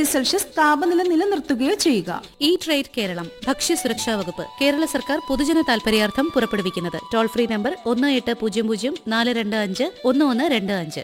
degree Celsius താപനില നിലനിർത്തുകയോ ചെയ്യുക ഈ ട്രേഡ് കേരളം ഭക്ഷ്യസുരക്ഷാ വകുപ്പ് കേരള സർക്കാർ പൊതുജന താൽപര്യാർത്ഥം പുറപ്പെടുവിക്കുന്നത് ടോൾ ഫ്രീ നമ്പർ ഒന്ന് എട്ട് പൂജ്യം പൂജ്യം നാല് രണ്ട് അഞ്ച് ഒന്ന് ഒന്ന് രണ്ട് അഞ്ച്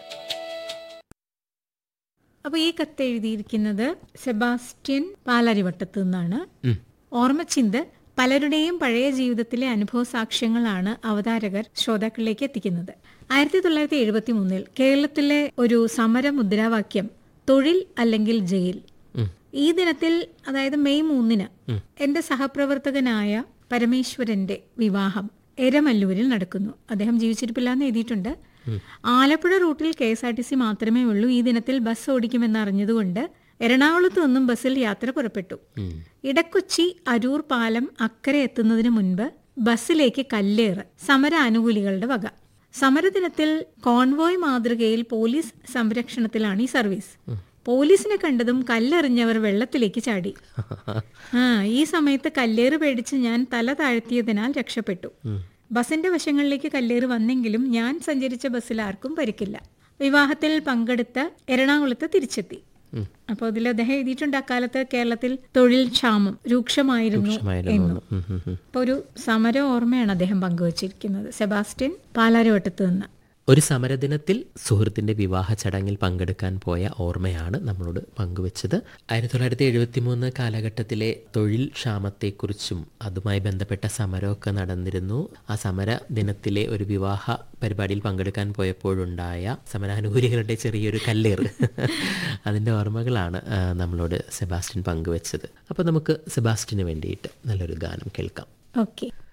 അപ്പോൾ ഈ കത്ത് എഴുതിയിരിക്കുന്നത് സെബാസ്റ്റ്യൻ പാലാരിവട്ടത്തു നിന്നാണ് ഓർമ്മച്ചിന്ത് പലരുടെയും പഴയ ജീവിതത്തിലെ അനുഭവ സാക്ഷ്യങ്ങളാണ് അവതാരകർ ശ്രോതാക്കളിലേക്ക് എത്തിക്കുന്നത് ആയിരത്തി തൊള്ളായിരത്തി എഴുപത്തി മൂന്നിൽ കേരളത്തിലെ ഒരു സമര മുദ്രാവാക്യം തൊഴിൽ അല്ലെങ്കിൽ ജയിൽ ഈ ദിനത്തിൽ അതായത് മെയ് മൂന്നിന് എന്റെ സഹപ്രവർത്തകനായ പരമേശ്വരന്റെ വിവാഹം എരമല്ലൂരിൽ നടക്കുന്നു അദ്ദേഹം ജീവിച്ചിരിപ്പില്ല എന്ന് എഴുതിയിട്ടുണ്ട് ആലപ്പുഴ റൂട്ടിൽ K S R T C മാത്രമേ ഉള്ളൂ ഈ ദിനത്തിൽ ബസ് ഓടിക്കുമെന്ന് അറിഞ്ഞതുകൊണ്ട് എറണാകുളത്ത് നിന്നും ബസ്സിൽ യാത്ര പുറപ്പെട്ടു ഇടക്കൊച്ചി അരൂർ പാലം അക്കരെ എത്തുന്നതിന് മുൻപ് ബസ്സിലേക്ക് കല്ലേറ് സമര അനുകൂലികളുടെ വക സമരദിനത്തിൽ കോൺവോയ് മാതൃകയിൽ പോലീസ് സംരക്ഷണത്തിലാണ് ഈ സർവീസ് പോലീസിനെ കണ്ടതും കല്ലെറിഞ്ഞവർ വെള്ളത്തിലേക്ക് ചാടി ആ ഈ സമയത്ത് കല്ലേറ് പേടിച്ച് ഞാൻ തല താഴ്ത്തിയതിനാൽ രക്ഷപ്പെട്ടു ബസിന്റെ വശങ്ങളിലേക്ക് കല്ലേറ് വന്നെങ്കിലും ഞാൻ സഞ്ചരിച്ച ബസ്സിൽ ആർക്കും പരിക്കില്ല വിവാഹത്തിൽ പങ്കെടുത്ത് എറണാകുളത്ത് തിരിച്ചെത്തി അപ്പോൾ ഇതിൽ അദ്ദേഹം എഴുതിയിട്ടുണ്ട് അക്കാലത്ത് കേരളത്തിൽ തൊഴിൽ ക്ഷാമം രൂക്ഷമായിരുന്നു എന്നും അപ്പൊ ഒരു സമര ഓർമ്മയാണ് അദ്ദേഹം പങ്കുവച്ചിരിക്കുന്നത് സെബാസ്റ്റ്യൻ പാലാരിവട്ടത്ത് നിന്ന് ഒരു സമരദിനത്തിൽ സുഹൃത്തിൻ്റെ വിവാഹ ചടങ്ങിൽ പങ്കെടുക്കാൻ പോയ ഓർമ്മയാണ് നമ്മളോട് പങ്കുവച്ചത് ആയിരത്തി തൊള്ളായിരത്തി എഴുപത്തി മൂന്ന് കാലഘട്ടത്തിലെ തൊഴിൽ ക്ഷാമത്തെക്കുറിച്ചും അതുമായി ബന്ധപ്പെട്ട സമരമൊക്കെ നടന്നിരുന്നു ആ സമര ദിനത്തിലെ ഒരു വിവാഹ പരിപാടിയിൽ പങ്കെടുക്കാൻ പോയപ്പോഴുണ്ടായ സമരാനുകൂലികളുടെ ചെറിയൊരു കല്ലേറ് അതിൻ്റെ ഓർമ്മകളാണ് ആ, നമ്മളോട് സെബാസ്റ്റ്യൻ പങ്കുവച്ചത് അപ്പോൾ നമുക്ക് സെബാസ്റ്റ്യന് വേണ്ടിയിട്ട് നല്ലൊരു ഗാനം കേൾക്കാം ഓക്കെ